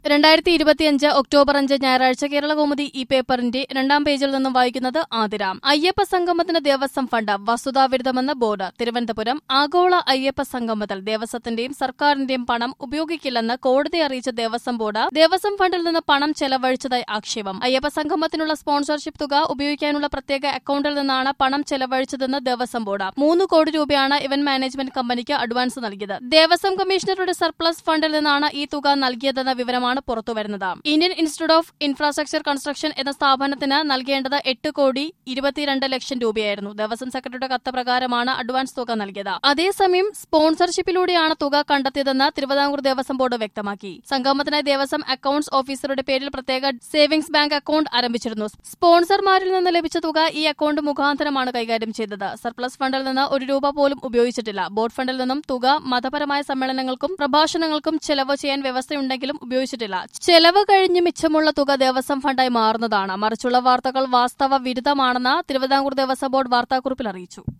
രണ്ടായിരത്തി ഇരുപത്തിയഞ്ച് ഒക്ടോബർ അഞ്ച് ഞായറാഴ്ച കേരള കൗമുദി ഈ പേപ്പറിന്റെ രണ്ടാം പേജിൽ നിന്നും വായിക്കുന്നത് ആതിരാം അയ്യപ്പ സംഗമത്തിന് ദേവസ്വം ഫണ്ട് വസ്തുതാവിരുദ്ധമെന്ന് ബോർഡ് തിരുവനന്തപുരം ആഗോള അയ്യപ്പ സംഗമത്തിൽ ദേവസ്വത്തിന്റെയും സർക്കാരിന്റെയും പണം ഉപയോഗിക്കില്ലെന്ന് കോടതി അറിയിച്ച ദേവസ്വം ബോർഡ് ദേവസ്വം ഫണ്ടിൽ നിന്ന് പണം ചെലവഴിച്ചതായി ആക്ഷേപം അയ്യപ്പ സംഗമത്തിനുള്ള സ്പോൺസർഷിപ്പ് തുക ഉപയോഗിക്കാനുള്ള പ്രത്യേക അക്കൌണ്ടിൽ നിന്നാണ് പണം ചെലവഴിച്ചതെന്ന് ദേവസ്വം ബോർഡ് മൂന്ന് കോടി രൂപയാണ് ഇവന്റ് മാനേജ്മെന്റ് കമ്പനിക്ക് അഡ്വാൻസ് നൽകിയത് ദേവസ്വം കമ്മീഷണറുടെ സർപ്ലസ് ഫണ്ടിൽ നിന്നാണ് ഈ തുക നൽകിയതെന്ന വിവരമാണ് പുറത്തുവരുന്നത് Indian institute of infrastructure construction എന്ന സ്ഥാപനത്തിന് നൽകേണ്ടത് എട്ട് കോടി ഇരുപത്തിരണ്ട് ലക്ഷം രൂപയായിരുന്നു ദേവസ്വം സെക്രട്ടറിയുടെ കത്ത് പ്രകാരമാണ് അഡ്വാൻസ് തുക നൽകിയത് അതേസമയം സ്പോൺസർഷിപ്പിലൂടെയാണ് തുക കണ്ടെത്തിയതെന്ന് തിരുവിതാംകൂർ ദേവസ്വം ബോർഡ് വ്യക്തമാക്കി സംഗമത്തിനായി ദേവസ്വം അക്കൌണ്ട്സ് ഓഫീസറുടെ പേരിൽ പ്രത്യേക സേവിംഗ്സ് ബാങ്ക് അക്കൌണ്ട് ആരംഭിച്ചിരുന്നു സ്പോൺസർമാരിൽ നിന്ന് ലഭിച്ച തുക ഈ അക്കൌണ്ട് മുഖാന്തരമാണ് കൈകാര്യം ചെയ്തത് സർപ്ലസ് ഫണ്ടിൽ നിന്ന് ഒരു രൂപ പോലും ഉപയോഗിച്ചിട്ടില്ല ബോർഡ് ഫണ്ടിൽ നിന്നും തുക മതപരമായ സമ്മേളനങ്ങൾക്കും പ്രഭാഷണങ്ങൾക്കും ചെലവ് ചെയ്യാൻ വ്യവസ്ഥയുണ്ടെങ്കിലും ഉപയോഗിച്ചിട്ടില്ല ചെലവ് കഴിഞ്ഞ് മിച്ചമുള്ള തുക ദേവസ്വം ഫണ്ടായി മാറുന്നതാണ് മറിച്ചുള്ള വാർത്തകൾ വാസ്തവ വിരുദ്ധമാണെന്ന് തിരുവിതാംകൂർ ദേവസ്വം ബോർഡ് വാർത്താക്കുറിപ്പിൽ അറിയിച്ചു